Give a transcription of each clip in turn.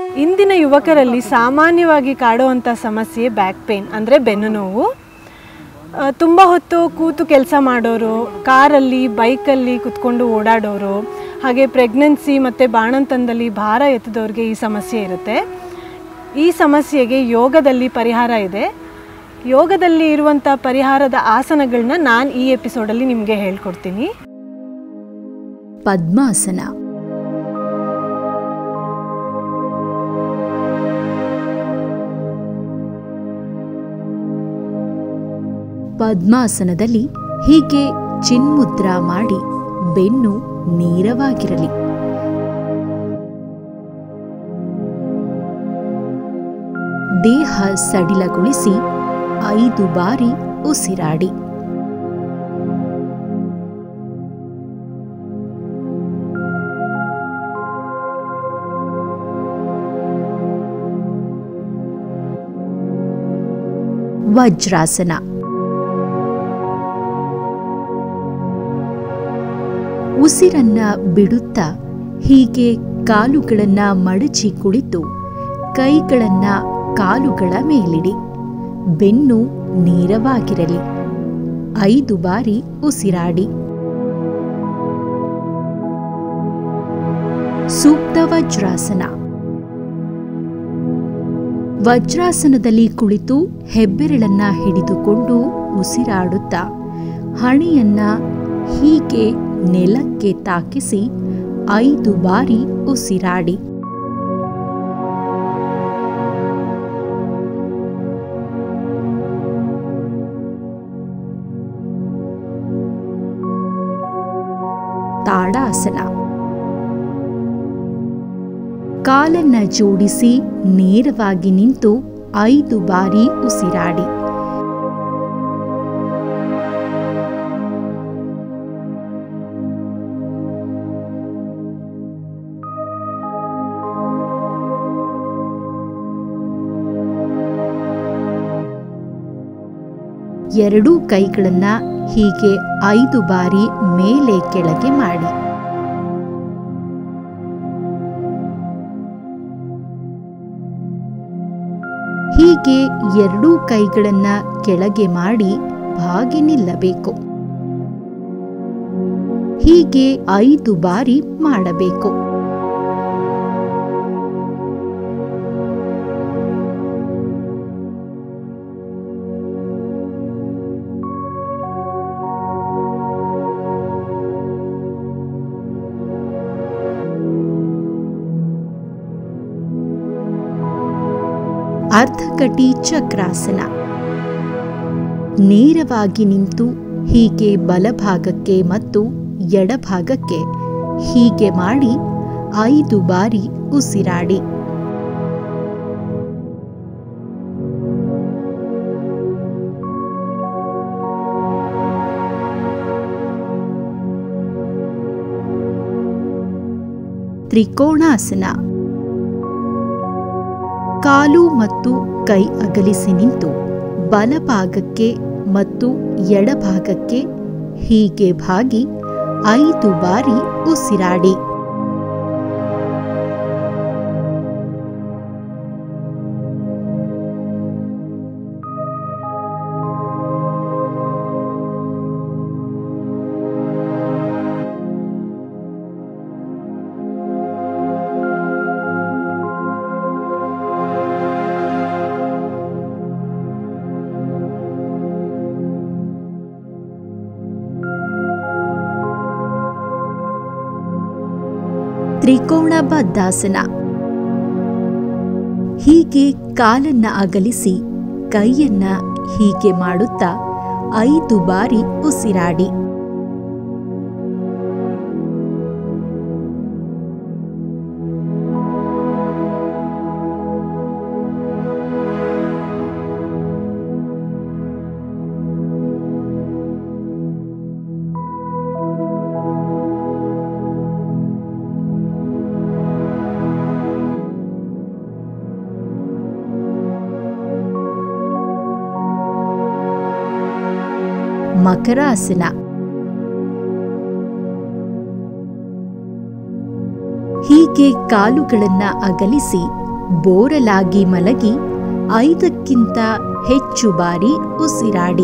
ಇಂದಿನ ಯುವಕರಲ್ಲಿ ಸಾಮಾನ್ಯವಾಗಿ ಕಾಡುವಂಥ ಸಮಸ್ಯೆ ಬ್ಯಾಕ್ ಪೇನ್ ಅಂದರೆ ಬೆನ್ನು ನೋವು ತುಂಬ ಹೊತ್ತು ಕೂತು ಕೆಲಸ ಮಾಡೋರು ಕಾರಲ್ಲಿ ಬೈಕಲ್ಲಿ ಕುತ್ಕೊಂಡು ಓಡಾಡೋರು ಹಾಗೆ ಪ್ರೆಗ್ನೆನ್ಸಿ ಮತ್ತು ಬಾಣಂತನದಲ್ಲಿ ಭಾರ ಎತ್ತದವ್ರಿಗೆ ಈ ಸಮಸ್ಯೆ ಇರುತ್ತೆ ಈ ಸಮಸ್ಯೆಗೆ ಯೋಗದಲ್ಲಿ ಪರಿಹಾರ ಇದೆ ಯೋಗದಲ್ಲಿ ಇರುವಂಥ ಪರಿಹಾರದ ಆಸನಗಳನ್ನ ನಾನು ಈ ಎಪಿಸೋಡಲ್ಲಿ ನಿಮಗೆ ಹೇಳ್ಕೊಡ್ತೀನಿ ಪದ್ಮಾಸನ ಪದ್ಮಾಸನದಲ್ಲಿ ಹೀಗೆ ಚಿನ್ಮುದ್ರ ಮಾಡಿ ಬೆನ್ನು ನೇರವಾಗಿರಲಿ ದೇಹ ಸಡಿಲಗೊಳಿಸಿ ಐದು ಬಾರಿ ಉಸಿರಾಡಿ ವಜ್ರಾಸನ ಉಸಿರನ್ನ ಬಿಡುತ್ತಾ ಹೀಗೆ ಕಾಲುಗಳನ್ನ ಮಡಚಿ ಕುಳಿತು ಕೈಗಳನ್ನ ಕಾಲುಗಳ ಮೇಲಿಡಿ ಬೆನ್ನು ನೇರವಾಗಿರಲಿ ಐದು ಬಾರಿ ಉಸಿರಾಡಿ ಸೂಕ್ತ ವಜ್ರಾಸನ ವಜ್ರಾಸನದಲ್ಲಿ ಕುಳಿತು ಹೆಬ್ಬೆರಳನ್ನ ಹಿಡಿದುಕೊಂಡು ಉಸಿರಾಡುತ್ತಾ ಹಣೆಯನ್ನ ಹೀಗೆ ನೆಲಕ್ಕೆ ತಾಕಿಸಿ ಐದು ಬಾರಿ ಉಸಿರಾಡಿ ತಾಡಾಸನ ಕಾಲನ್ನ ಜೋಡಿಸಿ ನೇರವಾಗಿ ನಿಂತು ಐದು ಬಾರಿ ಉಸಿರಾಡಿ ಎರಡೂ ಕೈಗಳನ್ನ ಹೀಗೆ ಐದು ಬಾರಿ ಮೇಲೆ ಕೆಳಗೆ ಮಾಡಿ ಹೀಗೆ ಎರಡೂ ಕೈಗಳನ್ನ ಕೆಳಗೆ ಮಾಡಿ ಬಾಗಿ ನಿಲ್ಲಬೇಕು ಹೀಗೆ ಐದು ಬಾರಿ ಮಾಡಬೇಕು ಅರ್ಧಕಟಿ ಚಕ್ರಾಸನ ನೇರವಾಗಿ ನಿಂತು ಹೀಗೆ ಬಲಭಾಗಕ್ಕೆ ಮತ್ತು ಎಡಭಾಗಕ್ಕೆ ಹೀಗೆ ಮಾಡಿ ಐದು ಬಾರಿ ಉಸಿರಾಡಿ ತ್ರಿಕೋಣಾಸನ ಕಾಲು ಮತ್ತು ಕೈ ಅಗಲಿಸಿ ನಿಂತು ಬಲಭಾಗಕ್ಕೆ ಮತ್ತು ಎಡಭಾಗಕ್ಕೆ ಹೀಗೆ ಭಾಗಿ ಐದು ಬಾರಿ ಉಸಿರಾಡಿ ತ್ರಿಕೋಣ ಬದ್ಧಾಸನ ಹೀಗೆ ಕಾಲನ್ನ ಅಗಲಿಸಿ ಕೈಯನ್ನ ಹೀಗೆ ಮಾಡುತ್ತಾ ಐದು ಬಾರಿ ಉಸಿರಾಡಿ ಮಕರಾಸನ ಹೀಗೆ ಕಾಲುಗಳನ್ನ ಅಗಲಿಸಿ ಬೋರಲಾಗಿ ಮಲಗಿ ಐದಕ್ಕಿಂತ ಹೆಚ್ಚು ಬಾರಿ ಉಸಿರಾಡಿ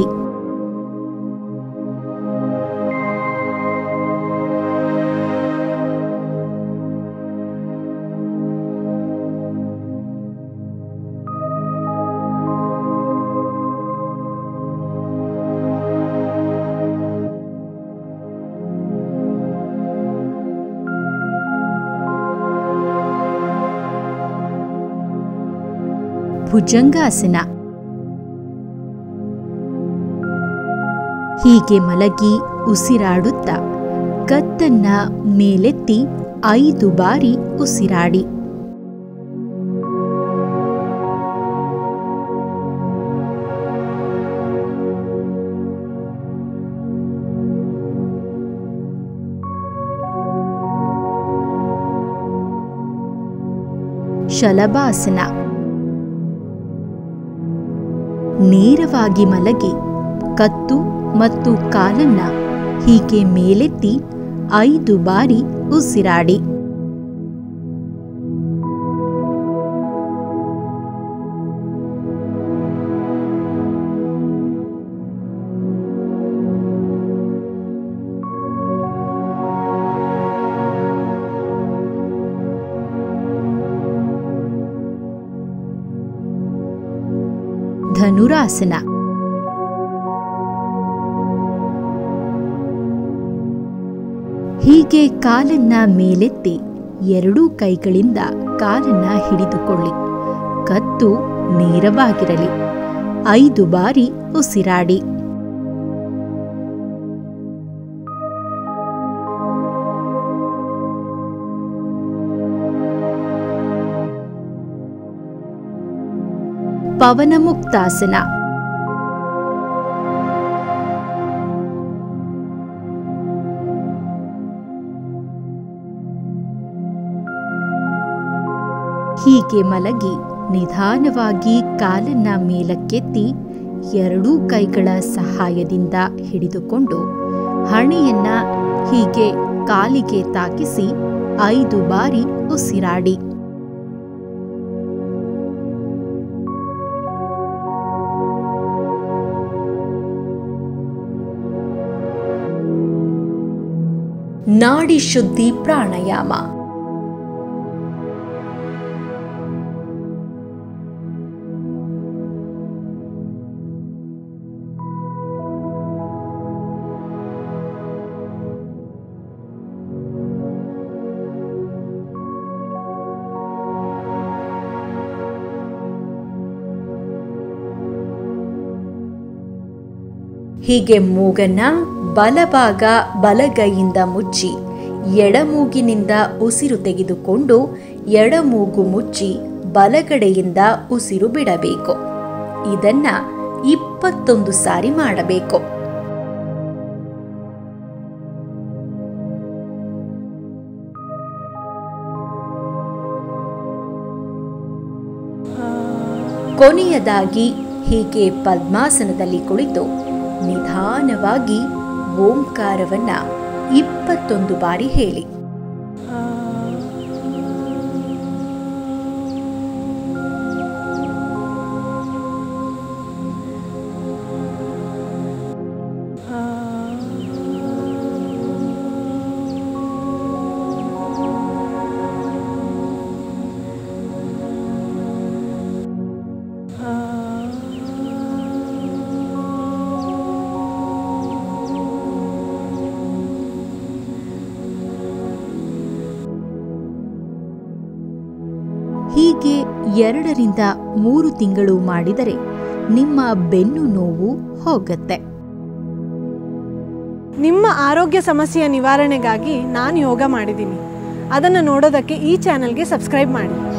ಭುಜಂಗಾಸನ ಹೀಗೆ ಮಲಗಿ ಉಸಿರಾಡುತ್ತಾ ಕತ್ತನ್ನ ಮೇಲೆತ್ತಿ ಐದು ಬಾರಿ ಉಸಿರಾಡಿ ಶಲಭಾಸನ ನೇರವಾಗಿ ಮಲಗಿ ಕತ್ತು ಮತ್ತು ಕಾಲನ್ನ ಹೀಗೆ ಮೇಲೆತ್ತಿ ಐದು ಬಾರಿ ಉಸಿರಾಡಿ ಧನುರಾಸನ ಹೀಗೆ ಕಾಲನ್ನ ಮೇಲೆತ್ತಿ ಎರಡೂ ಕೈಗಳಿಂದ ಕಾಲನ್ನ ಹಿಡಿದುಕೊಳ್ಳಿ ಕತ್ತು ನೇರವಾಗಿರಲಿ ಐದು ಬಾರಿ ಉಸಿರಾಡಿ ಪವನಮುಕ್ತಾಸನ ಹೀಗೆ ಮಲಗಿ ನಿಧಾನವಾಗಿ ಕಾಲನ್ನ ಮೇಲಕ್ಕೆತ್ತಿ ಎರಡೂ ಕೈಗಳ ಸಹಾಯದಿಂದ ಹಿಡಿದುಕೊಂಡು ಹಣೆಯನ್ನ ಹೀಗೆ ಕಾಲಿಗೆ ತಾಕಿಸಿ ಐದು ಬಾರಿ ಉಸಿರಾಡಿ ನಾಡಿ ಶುದ್ಧಿ ಪ್ರಾಣಾಯಾಮ ಹೀಗೆ ಮೂಗನ್ನ ಬಲಭಾಗ ಬಲಗೈಯಿಂದ ಮುಚ್ಚಿ ಎಡಮೂಗಿನಿಂದ ಉಸಿರು ತೆಗೆದುಕೊಂಡು ಎಡಮೂಗು ಮುಚ್ಚಿ ಬಲಗಡೆಯಿಂದ ಉಸಿರು ಬಿಡಬೇಕು ಇದನ್ನ ಇಪ್ಪತ್ತೊಂದು ಸಾರಿ ಮಾಡಬೇಕು ಕೊನೆಯದಾಗಿ ಹೀಗೆ ಪದ್ಮಾಸನದಲ್ಲಿ ಕುಳಿತು ನಿಧಾನವಾಗಿ ಓಂಕಾರವನ್ನ ಇಪ್ಪತ್ತೊಂದು ಬಾರಿ ಹೇಳಿ ಹೀಗೆ ಎರಡರಿಂದ ಮೂರು ತಿಂಗಳು ಮಾಡಿದರೆ ನಿಮ್ಮ ಬೆನ್ನು ನೋವು ಹೋಗತ್ತೆ ನಿಮ್ಮ ಆರೋಗ್ಯ ಸಮಸ್ಯೆಯ ನಿವಾರಣೆಗಾಗಿ ನಾನು ಯೋಗ ಮಾಡಿದ್ದೀನಿ ಅದನ್ನು ನೋಡೋದಕ್ಕೆ ಈ ಚಾನಲ್ಗೆ ಸಬ್ಸ್ಕ್ರೈಬ್ ಮಾಡಿ